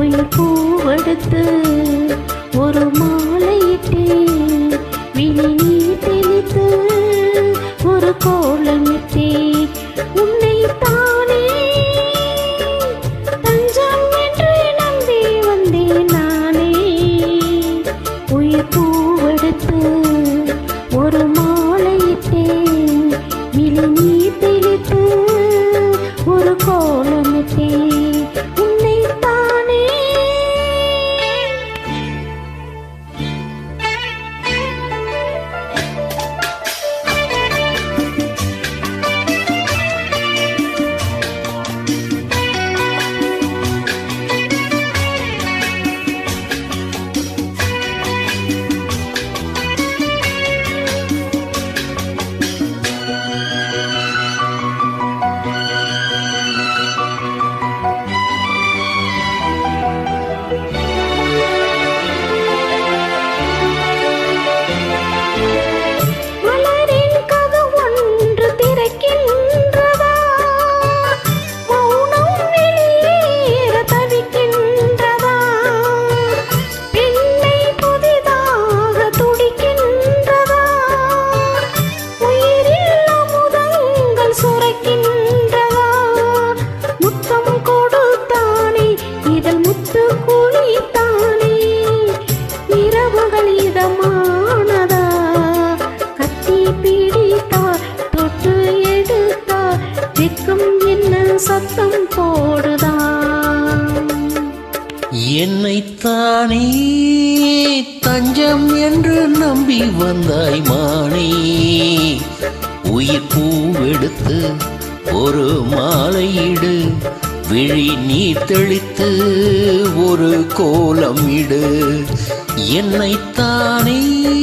உயிர் பூவெடுத்து ஒரு மாலையிட்டு விழி நீர் தெளித்து ஒரு கோலமிட்டே உன்னை தானே தஞ்சம் என்று நம்பி வந்தேன் நானே உயிர் பூவெடுத்து ஒரு மாலையிட்டே விழி நீர் தெளித்து ஒரு கோலமிட்டே உன்னை தானே மலரின் கதவொன்று திறக்கின்றதா மௌனம் வெளியேற தவிக்கின்றதா பெண்ணை புதிதாக துடிக்கின்றதா உயிரில் அமுதங்கள் சுரக்கின்றதா முத்தம் கொடுத்தானே இதழ் முத்து குளித்தானே இரவுகள் இதமானதா கத்தி பிடித்தார் தொட்டு எடுத்தார் வெக்கம் என்ன சத்தம் போடுதா என்னைத்தானே தஞ்சம் என்று நம்பி வந்தாய் மானே உயிர் பூவெடுத்து ஒரு மாலையிடு விழி நீர் தெளித்து ஒரு கோலம் இடு என்னைத்தானே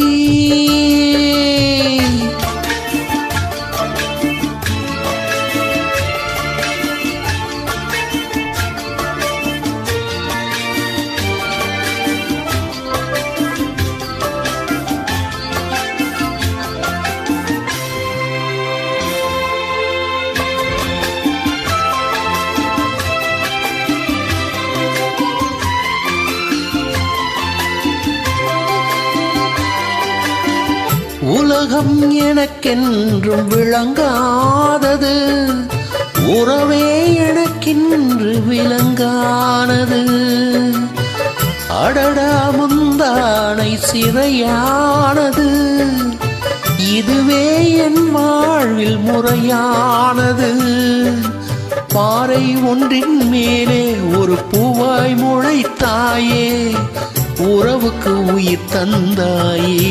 உலகம் எனக்கென்றும் விளங்காதது உறவே எனக்கென்று விளங்கானது அடடா முந்தானை சிறையானது இதுவே என் வாழ்வில் முறையானது பாறை ஒன்றின் மேலே ஒரு பூவாய் முளைத்தாயே உறவுக்கு உயிர் தந்தாயே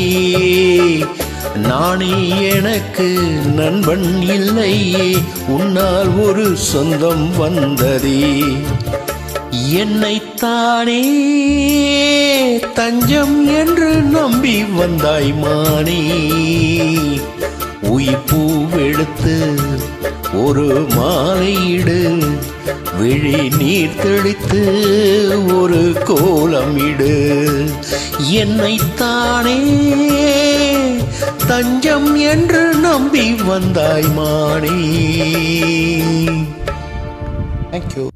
நானே எனக்கு நண்பன் இல்லையே உன்னால் ஒரு சொந்தம் வந்ததே என்னைத்தானே தஞ்சம் என்று நம்பி வந்தாய் மானே உயிர் பூவெடுத்து ஒரு மாலையிடு விழி நீர் தெளித்து ஒரு கோலமிடு என்னைத்தானே தஞ்சம் என்று நம்பி வந்தாய் மானே தேங்க்யூ